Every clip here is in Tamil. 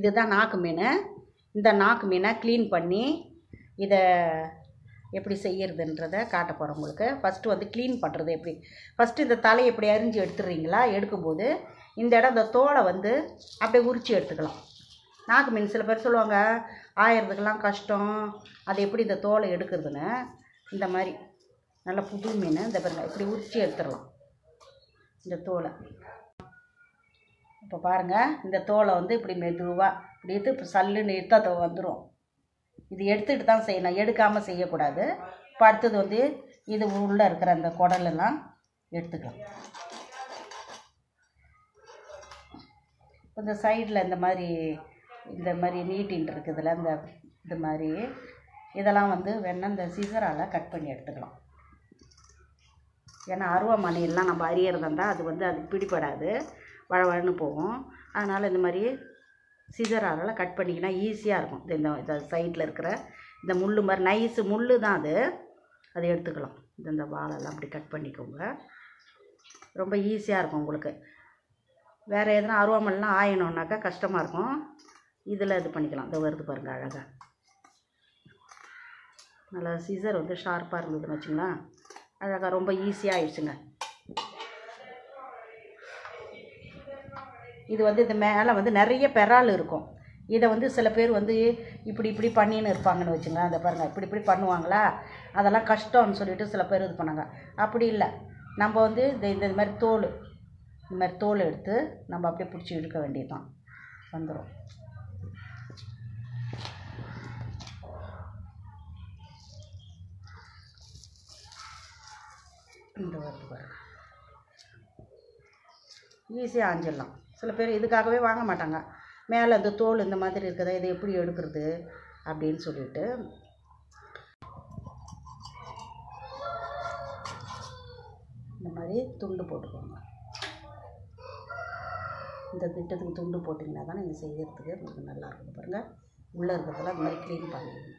இதுதான் நாக்கு மீன் இந்த நாக்கு மீனை க்ளீன் பண்ணி இதை எப்படி செய்யறதுன்றதை காட்ட போகிறேன் உங்களுக்கு ஃபஸ்ட்டு வந்து க்ளீன் பண்ணுறது எப்படி ஃபஸ்ட்டு இந்த தலையை இப்படி அரிஞ்சு எடுத்துடுறீங்களா எடுக்கும்போது இந்த இடம் இந்த தோலை வந்து அப்படியே உரித்து எடுத்துக்கலாம் நாக்கு மீன் சில பேர் சொல்லுவாங்க ஆயிரத்துக்கெல்லாம் கஷ்டம் அது எப்படி இந்த தோலை எடுக்கிறதுன்னு இந்த மாதிரி நல்ல புது மீன் இந்த பாருங்க இப்படி உரித்து எடுத்துடலாம் இந்த தோலை இப்போ பாருங்கள் இந்த தோலை வந்து இப்படி மெதுவாக இப்படி எடுத்து இப்போ சல்லுன்னு எடுத்து அது வந்துடும் இது எடுத்துக்கிட்டு தான் செய்யணும் எடுக்காமல் செய்யக்கூடாது இப்போ அடுத்தது வந்து இது உள்ளே இருக்கிற அந்த குடலெல்லாம் எடுத்துக்கலாம் இந்த சைடில் இந்த மாதிரி இந்த மாதிரி நீட்டின் இருக்குதுல்ல இந்த இது மாதிரி இதெல்லாம் வந்து வேணால் இந்த சிசரால் கட் பண்ணி எடுத்துக்கலாம் ஏன்னா அருவாமனையெல்லாம் நம்ம அரியறதா இருந்தால் அது வந்து அது பிடிபடாது வழவழன்னு போகும் அதனால் இந்த மாதிரி சிசரால் கட் பண்ணிக்கினா ஈஸியாக இருக்கும் இந்த இந்த இந்த சைடில் இருக்கிற இந்த முள் மாதிரி நைஸு முள் தான் அது அதை எடுத்துக்கலாம் இந்த இந்த வாழெல்லாம் அப்படி கட் பண்ணிக்கோங்க ரொம்ப ஈஸியாக இருக்கும் உங்களுக்கு வேறு எதுனா அருவாமனைலாம் ஆயணுன்னாக்கா கஷ்டமாக இருக்கும் இதில் இது பண்ணிக்கலாம் இந்த வருது பாருங்கள் அழகாக நல்லா சிசர் வந்து ஷார்ப்பாக இருந்ததுன்னு வச்சுங்களேன் அழகாக ரொம்ப ஈஸியாக ஆயிடுச்சுங்க இது வந்து இந்த மேலே வந்து நிறைய பெறால் இருக்கும் இதை வந்து சில பேர் வந்து இப்படி இப்படி பண்ணின்னு இருப்பாங்கன்னு வச்சுங்க அந்த பாருங்கள் இப்படி இப்படி பண்ணுவாங்களா அதெல்லாம் கஷ்டம்னு சொல்லிட்டு சில பேர் இது பண்ணாங்க அப்படி இல்லை நம்ம வந்து இந்த இந்த மாதிரி தோல் இந்த மாதிரி தோல் எடுத்து நம்ம அப்படியே பிடிச்சி இழுக்க வேண்டியதுதான் வந்துடும் இந்த வருது பாருங்க ஈஸியாக ஆஞ்சிடலாம் சில பேர் இதுக்காகவே வாங்க மாட்டாங்க மேலே இந்த தோல் இந்த மாதிரி இருக்குதா இதை எப்படி எடுக்கிறது அப்படின்னு சொல்லிட்டு இந்த மாதிரி துண்டு போட்டுக்கோங்க இந்த திட்டத்துக்கு துண்டு போட்டிங்கன்னா தான் நீங்கள் செய்யறதுக்கு உங்களுக்கு நல்லா இருக்கும் பாருங்கள் உள்ளே இருக்கிறதெல்லாம் இந்த மாதிரி க்ளீன் பண்ணிடணும்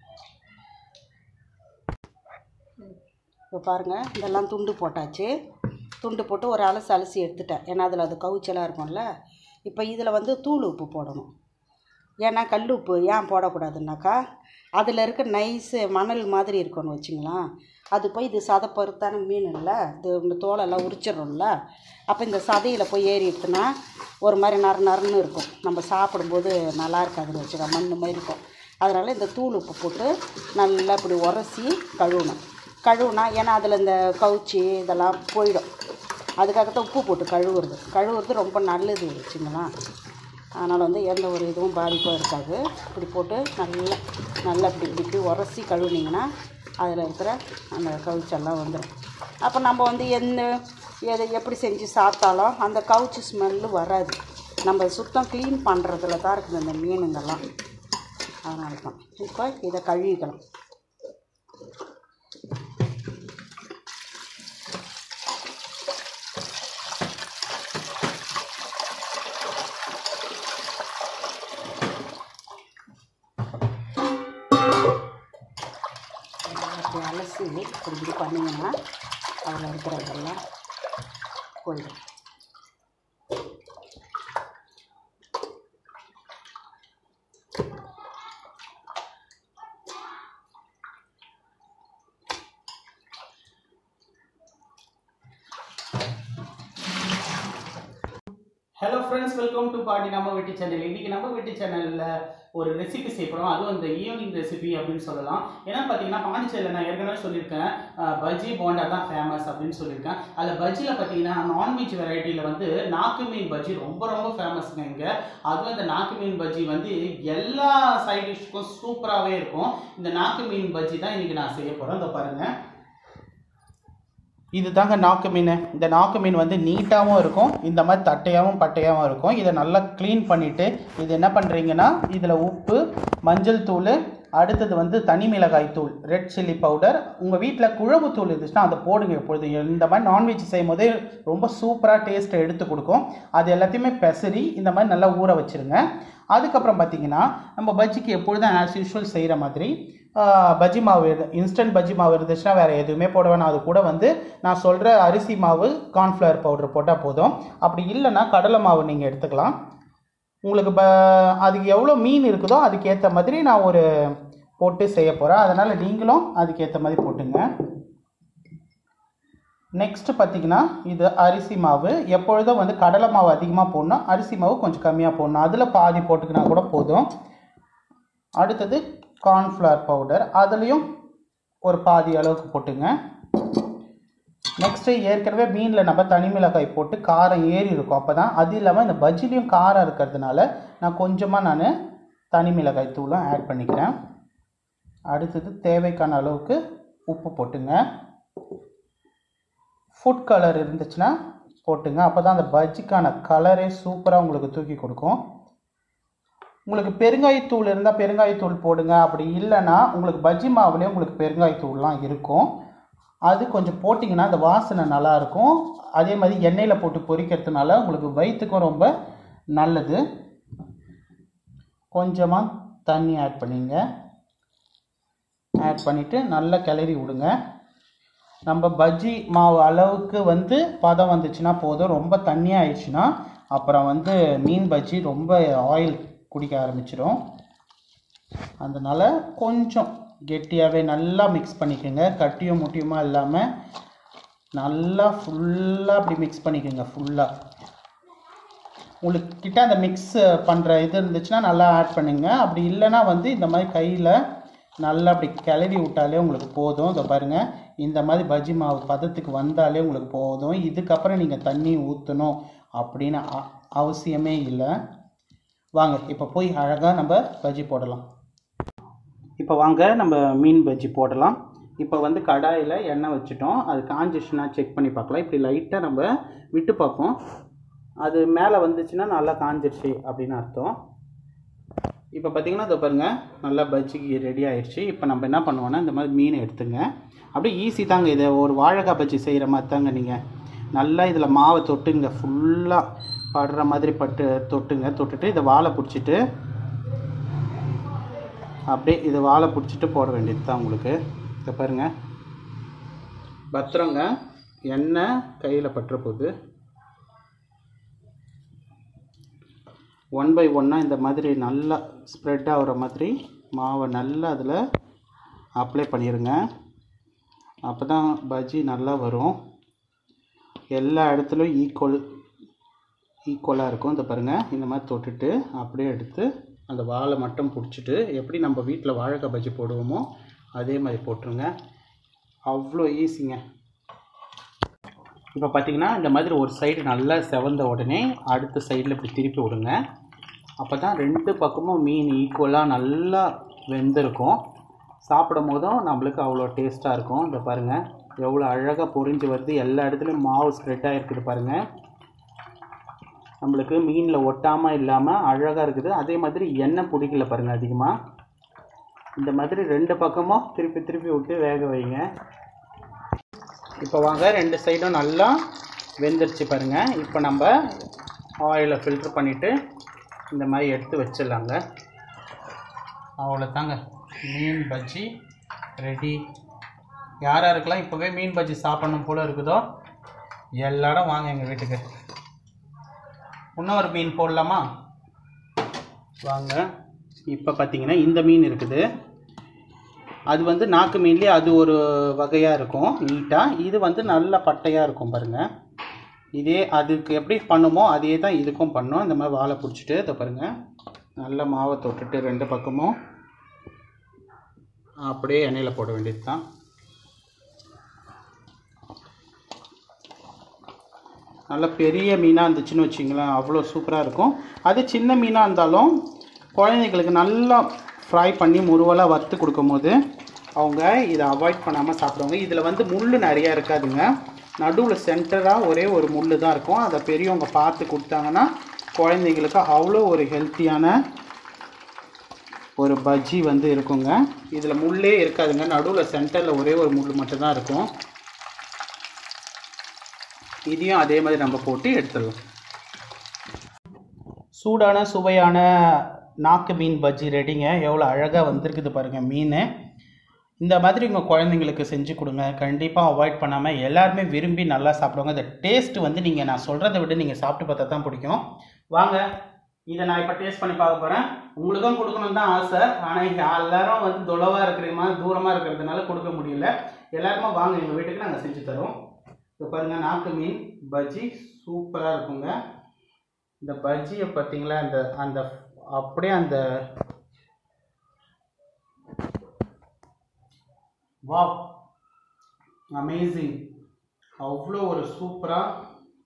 இப்போ பாருங்கள் இதெல்லாம் துண்டு போட்டாச்சு துண்டு போட்டு ஒரு அலசு அலசி எடுத்துட்டேன் ஏன்னா அதில் அது கவுச்சலாக இருக்கும்ல இப்போ இதில் வந்து தூள் உப்பு போடணும் ஏன்னா கல் உப்பு ஏன் போடக்கூடாதுன்னாக்கா அதில் இருக்க நைஸு மணல் மாதிரி இருக்கும்னு வச்சுங்களேன் அது போய் இது சதப்பருத்தான மீன் இல்லை இது இந்த தோலெல்லாம் உரிச்சிடுறோம்ல அப்போ இந்த சதையில் போய் ஏறிடுச்சுன்னா ஒரு மாதிரி நறு நறுன்னு இருக்கும் நம்ம சாப்பிடும்போது நல்லா இருக்காதுன்னு வச்சுக்கோ மண் மாதிரி இருக்கும் அதனால் இந்த தூள் உப்பு போட்டு நல்லா இப்படி உரசி கழுவணும் கழுவுனா ஏன்னா அதில் இந்த கவுச்சி இதெல்லாம் போயிடும் அதுக்காகத்தான் உப்பு போட்டு கழுவுறது கழுவுறது ரொம்ப நல்லது வச்சுங்களேன் அதனால் வந்து எந்த ஒரு இதுவும் பாதிப்பும் இருக்காது இப்படி போட்டு நல்லா நல்லா இப்படி இப்படி இப்படி உரசி கழுவுனீங்கன்னா அதில் இருக்கிற அந்த கவுச்செல்லாம் வந்துடும் அப்போ நம்ம வந்து எந்த எதை எப்படி செஞ்சு சாப்பிட்டாலும் அந்த கவுச்சி ஸ்மெல்லு வராது நம்ம சுத்தம் க்ளீன் பண்ணுறதுல தான் இருக்குது இந்த மீனுங்கெல்லாம் அதனால தான் இப்போ இதை கழுவிக்கலாம் அப்படி அலசி இப்படி இப்படி பண்ணிங்கன்னா அதில் இருக்கிறதெல்லாம் போயிடும் ஹலோ ஃப்ரெண்ட்ஸ் வெல்கம் டு பாட்டி நம்ம வெட்டி சேனல் இன்னைக்கு நம்ம வெட்டி சேனலில் ஒரு ரெசிபி செய்ய போகிறோம் அதுவும் இந்த ஈவினிங் ரெசிபி அப்படின்னு சொல்லலாம் ஏன்னா பார்த்தீங்கன்னா பாண்டிச்சேரியில் நான் ஏற்கனவே சொல்லியிருக்கேன் அஹ், பஜ்ஜி போண்டா தான் ஃபேமஸ் அப்படின்னு சொல்லியிருக்கேன் அதில் பஜ்ஜியில் பார்த்தீங்கன்னா நான்வெஜ் வெரைட்டியில் வந்து நாக்கு மீன் பஜ்ஜி ரொம்ப ரொம்ப ஃபேமஸ்ங்க இங்கே அதுவும் இந்த நாக்கு மீன் பஜ்ஜி வந்து எல்லா சைட் டிஷ்க்கும் சூப்பராகவே இருக்கும் இந்த நாக்கு மீன் பஜ்ஜி தான் இன்னைக்கு நான் செய்ய போகிறேன் இந்த பாருங்கள் இது தாங்க நாக்கு மீன் இந்த நாக்கு மீன் வந்து நீட்டாகவும் இருக்கும் இந்த மாதிரி தட்டையாகவும் பட்டையாகவும் இருக்கும் இதை நல்லா க்ளீன் பண்ணிவிட்டு இது என்ன பண்ணுறீங்கன்னா இதில் உப்பு மஞ்சள் தூள் அடுத்தது வந்து தனி மிளகாய் தூள் ரெட் சில்லி பவுடர் உங்கள் வீட்டில் குழம்பு தூள் இருந்துச்சுன்னா அதை போடுங்க எப்பொழுது இந்த மாதிரி நான்வெஜ் செய்யும் போதே ரொம்ப சூப்பராக டேஸ்ட்டை எடுத்து கொடுக்கும் அது எல்லாத்தையுமே பெசரி இந்த மாதிரி நல்லா ஊற வச்சுருங்க அதுக்கப்புறம் பார்த்தீங்கன்னா நம்ம பஜ்ஜிக்கு எப்பொழுதும் ஆஸ் யூஷுவல் செய்கிற மாதிரி ஆஹ், பஜ்ஜி மாவு இன்ஸ்டன்ட் பஜ்ஜி மாவு இருந்துச்சுன்னா வேறு எதுவுமே போட வேணாம் அது கூட வந்து நான் சொல்கிற அரிசி மாவு கார்ன்ஃப்ளவர் பவுடர் போட்டால் போதும் அப்படி இல்லைன்னா கடலை மாவு நீங்கள் எடுத்துக்கலாம் உங்களுக்கு ப அதுக்கு எவ்வளோ மீன் இருக்குதோ அதுக்கேற்ற மாதிரி நான் ஒரு போட்டு செய்ய போகிறேன் அதனால் நீங்களும் அதுக்கேற்ற மாதிரி போட்டுங்க நெக்ஸ்ட்டு பார்த்தீங்கன்னா இது அரிசி மாவு எப்பொழுதும் வந்து கடலை மாவு அதிகமாக போடணும் அரிசி மாவு கொஞ்சம் கம்மியாக போடணும் அதில் பாதி போட்டுக்கினா கூட போதும் அடுத்தது கார்ன்ஃப்ளவர் பவுடர் அதுலேயும் ஒரு பாதி அளவுக்கு போட்டுங்க நெக்ஸ்ட்டு ஏற்கனவே மீனில் நம்ம தனி மிளகாய் போட்டு காரம் ஏறி இருக்கும் அப்போ தான் அது இல்லாமல் இந்த பஜ்ஜிலையும் காரம் இருக்கிறதுனால நான் கொஞ்சமாக நான் தனி மிளகாய் தூளும் ஆட் பண்ணிக்கிறேன் அடுத்தது தேவைக்கான அளவுக்கு உப்பு போட்டுங்க ஃபுட் கலர் இருந்துச்சுன்னா போட்டுங்க அப்போ தான் அந்த பஜ்ஜிக்கான கலரே சூப்பராக உங்களுக்கு தூக்கி கொடுக்கும் உங்களுக்கு பெருங்காயத்தூள் இருந்தால் பெருங்காயத்தூள் போடுங்க அப்படி இல்லைன்னா உங்களுக்கு பஜ்ஜி மாவுலேயே உங்களுக்கு பெருங்காயத்தூள்லாம் இருக்கும் அது கொஞ்சம் போட்டிங்கன்னா அந்த வாசனை நல்லாயிருக்கும் அதே மாதிரி எண்ணெயில் போட்டு பொரிக்கிறதுனால உங்களுக்கு வயிற்றுக்கும் ரொம்ப நல்லது கொஞ்சமாக தண்ணி ஆட் பண்ணிங்க ஆட் பண்ணிவிட்டு நல்லா கிளறி விடுங்க நம்ம பஜ்ஜி மாவு அளவுக்கு வந்து பதம் வந்துச்சுன்னா போதும் ரொம்ப தண்ணியாக ஆயிடுச்சுன்னா அப்புறம் வந்து மீன் பஜ்ஜி ரொம்ப ஆயில் குடிக்க ஆரம்பிச்சிடும் அதனால் கொஞ்சம் கெட்டியாகவே நல்லா மிக்ஸ் பண்ணிக்கோங்க கட்டியும் முட்டியுமா இல்லாமல் நல்லா ஃபுல்லாக அப்படி மிக்ஸ் பண்ணிக்கோங்க ஃபுல்லாக உங்களுக்கு கிட்ட அந்த மிக்ஸ் பண்ணுற இது இருந்துச்சுன்னா நல்லா ஆட் பண்ணுங்க அப்படி இல்லைன்னா வந்து இந்த மாதிரி கையில் நல்லா அப்படி கிளறி விட்டாலே உங்களுக்கு போதும் இதை பாருங்கள் இந்த மாதிரி பஜ்ஜி மாவு பதத்துக்கு வந்தாலே உங்களுக்கு போதும் இதுக்கப்புறம் நீங்கள் தண்ணி ஊற்றணும் அப்படின்னு அ- அவசியமே இல்லை வாங்க இப்போ போய் அழகாக நம்ம பஜ்ஜி போடலாம் இப்போ வாங்க நம்ம மீன் பஜ்ஜி போடலாம் இப்போ வந்து கடாயில் எண்ணெய் வச்சுட்டோம் அது காஞ்சிச்சுன்னா செக் பண்ணி பார்க்கலாம் இப்படி லைட்டாக நம்ம விட்டு பார்ப்போம் அது மேலே வந்துச்சுன்னா நல்லா காஞ்சிருச்சு அப்படின்னு அர்த்தம் இப்போ பார்த்தீங்கன்னா இதை பாருங்கள் நல்லா பஜ்ஜிக்கு ரெடி ஆயிடுச்சு இப்போ நம்ம என்ன பண்ணுவோம்னா இந்த மாதிரி மீனை எடுத்துங்க அப்படியே ஈஸி தாங்க இதை ஒரு வாழைக்காய் பஜ்ஜி செய்கிற மாதிரி தாங்க நீங்கள் நல்லா இதில் மாவை தொட்டுங்க ஃபுல்லாக படுற மாதிரி பட்டு தொட்டுங்க தொட்டுட்டு இதை வாழை பிடிச்சிட்டு அப்படியே இதை வாழை பிடிச்சிட்டு போட வேண்டியது தான் உங்களுக்கு இதை பாருங்கள் பத்திரங்க எண்ணெய் கையில் பட்டுற போகுது ஒன் பை ஒன்னாக இந்த மாதிரி நல்லா ஸ்ப்ரெட் ஆகுற மாதிரி மாவை நல்லா அதில் அப்ளை பண்ணிடுங்க அப்போ தான் பஜ்ஜி நல்லா வரும் எல்லா இடத்துலையும் ஈக்குவல் ஈக்குவலாக இருக்கும் இந்த பாருங்கள் இந்த மாதிரி தொட்டுட்டு அப்படியே எடுத்து அந்த வாழை மட்டும் பிடிச்சிட்டு எப்படி நம்ம வீட்டில் வாழைக்காய் பஜ்ஜி போடுவோமோ அதே மாதிரி போட்டுருங்க அவ்வளோ ஈஸிங்க இப்போ பார்த்தீங்கன்னா இந்த மாதிரி ஒரு சைடு நல்லா செவந்த உடனே அடுத்த சைடில் இப்படி திருப்பி விடுங்க அப்போ தான் ரெண்டு பக்கமும் மீன் ஈக்குவலாக நல்லா வெந்திருக்கும் சாப்பிடும் போதும் நம்மளுக்கு அவ்வளோ டேஸ்ட்டாக இருக்கும் இந்த பாருங்கள் எவ்வளோ அழகாக பொரிஞ்சு வருது எல்லா இடத்துலையும் மாவு ஸ்ப்ரெட் ஆகிருக்குது பாருங்கள் நம்மளுக்கு மீனில் ஒட்டாமல் இல்லாமல் அழகாக இருக்குது அதே மாதிரி எண்ணெய் பிடிக்கல பாருங்கள் அதிகமாக இந்த மாதிரி ரெண்டு பக்கமும் திருப்பி திருப்பி விட்டு வேக வைங்க இப்போ வாங்க ரெண்டு சைடும் நல்லா வெந்துருச்சு பாருங்கள் இப்போ நம்ம ஆயிலை ஃபில்ட்ரு பண்ணிவிட்டு இந்த மாதிரி எடுத்து வச்சிடலாங்க அவ்வளோதாங்க மீன் பஜ்ஜி ரெடி யார் யாருக்கெல்லாம் இப்போவே மீன் பஜ்ஜி சாப்பிடணும் போல இருக்குதோ எல்லாரும் வாங்க எங்கள் வீட்டுக்கு இன்னொரு மீன் போடலாமா வாங்க இப்போ பார்த்தீங்கன்னா இந்த மீன் இருக்குது அது வந்து நாக்கு மீன்லேயே அது ஒரு வகையாக இருக்கும் நீட்டாக இது வந்து நல்ல பட்டையாக இருக்கும் பாருங்கள் இதே அதுக்கு எப்படி பண்ணுமோ அதே தான் இதுக்கும் பண்ணோம் இந்த மாதிரி வாழை பிடிச்சிட்டு இதை பாருங்கள் நல்ல மாவை தொட்டுட்டு ரெண்டு பக்கமும் அப்படியே எண்ணெயில் போட வேண்டியது தான் நல்ல பெரிய மீனாக இருந்துச்சுன்னு வச்சிங்களேன் அவ்வளோ சூப்பராக இருக்கும் அது சின்ன மீனாக இருந்தாலும் குழந்தைங்களுக்கு நல்லா ஃப்ரை பண்ணி முருவலாக வறுத்து கொடுக்கும்போது அவங்க இதை அவாய்ட் பண்ணாமல் சாப்பிடுவாங்க இதில் வந்து முள் நிறையா இருக்காதுங்க நடுவில் சென்டராக ஒரே ஒரு முள் தான் இருக்கும் அதை பெரியவங்க பார்த்து கொடுத்தாங்கன்னா குழந்தைங்களுக்கு அவ்வளோ ஒரு ஹெல்த்தியான ஒரு பஜ்ஜி வந்து இருக்குங்க இதில் முள்ளே இருக்காதுங்க நடுவில் சென்டரில் ஒரே ஒரு முள் மட்டும்தான் இருக்கும் இதையும் அதே மாதிரி நம்ம போட்டு எடுத்துடலாம் சூடான சுவையான நாக்கு மீன் பஜ்ஜி ரெடிங்க எவ்வளோ அழகாக வந்திருக்குது பாருங்கள் மீன் இந்த மாதிரி உங்கள் குழந்தைங்களுக்கு செஞ்சு கொடுங்க கண்டிப்பாக அவாய்ட் பண்ணாமல் எல்லாருமே விரும்பி நல்லா சாப்பிடுவாங்க இந்த டேஸ்ட் வந்து நீங்கள் நான் சொல்கிறத விட நீங்கள் சாப்பிட்டு பார்த்தா தான் பிடிக்கும் வாங்க இதை நான் இப்போ டேஸ்ட் பண்ணி பார்க்க போகிறேன் உங்களுக்கும் கொடுக்கணும்னு தான் ஆசை ஆனால் இங்கே எல்லாரும் வந்து தொலைவாக இருக்கிறீங்க தூரமாக இருக்கிறதுனால கொடுக்க முடியல எல்லாருமே வாங்க எங்கள் வீட்டுக்கு நாங்கள் செஞ்சு தரோம் இப்போ பாருங்கள் நாக்கு மீன் பஜ்ஜி சூப்பராக இருக்குங்க இந்த பஜ்ஜியை பார்த்தீங்களா அந்த அந்த அப்படியே அந்த வாவ் அமேசிங் அவ்வளோ ஒரு சூப்பராக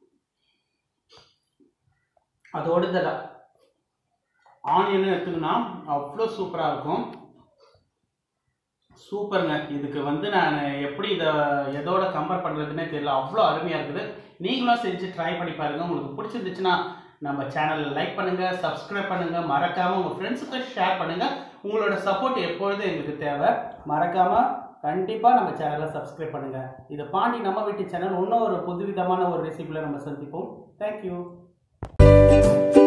அதோட இந்த ஆனியன் எடுத்துக்கினா அவ்வளோ சூப்பராக இருக்கும் சூப்பருங்க இதுக்கு வந்து நான் எப்படி இதை எதோட கம்பேர் பண்ணுறதுனே தெரியல அவ்வளோ அருமையாக இருக்குது நீங்களும் செஞ்சு ட்ரை பண்ணி பாருங்கள் உங்களுக்கு பிடிச்சிருந்துச்சுன்னா நம்ம சேனலில் லைக் பண்ணுங்கள் சப்ஸ்கிரைப் பண்ணுங்கள் மறக்காமல் உங்கள் ஃப்ரெண்ட்ஸுக்கு ஷேர் பண்ணுங்கள் உங்களோட சப்போர்ட் எப்பொழுதும் எங்களுக்கு தேவை மறக்காமல் கண்டிப்பாக நம்ம சேனலை சப்ஸ்கிரைப் பண்ணுங்கள் இது பாண்டி நம்ம வீட்டு சேனல் இன்னும் ஒரு புதுவிதமான ஒரு ரெசிபியில் நம்ம சந்திப்போம் தேங்க்யூ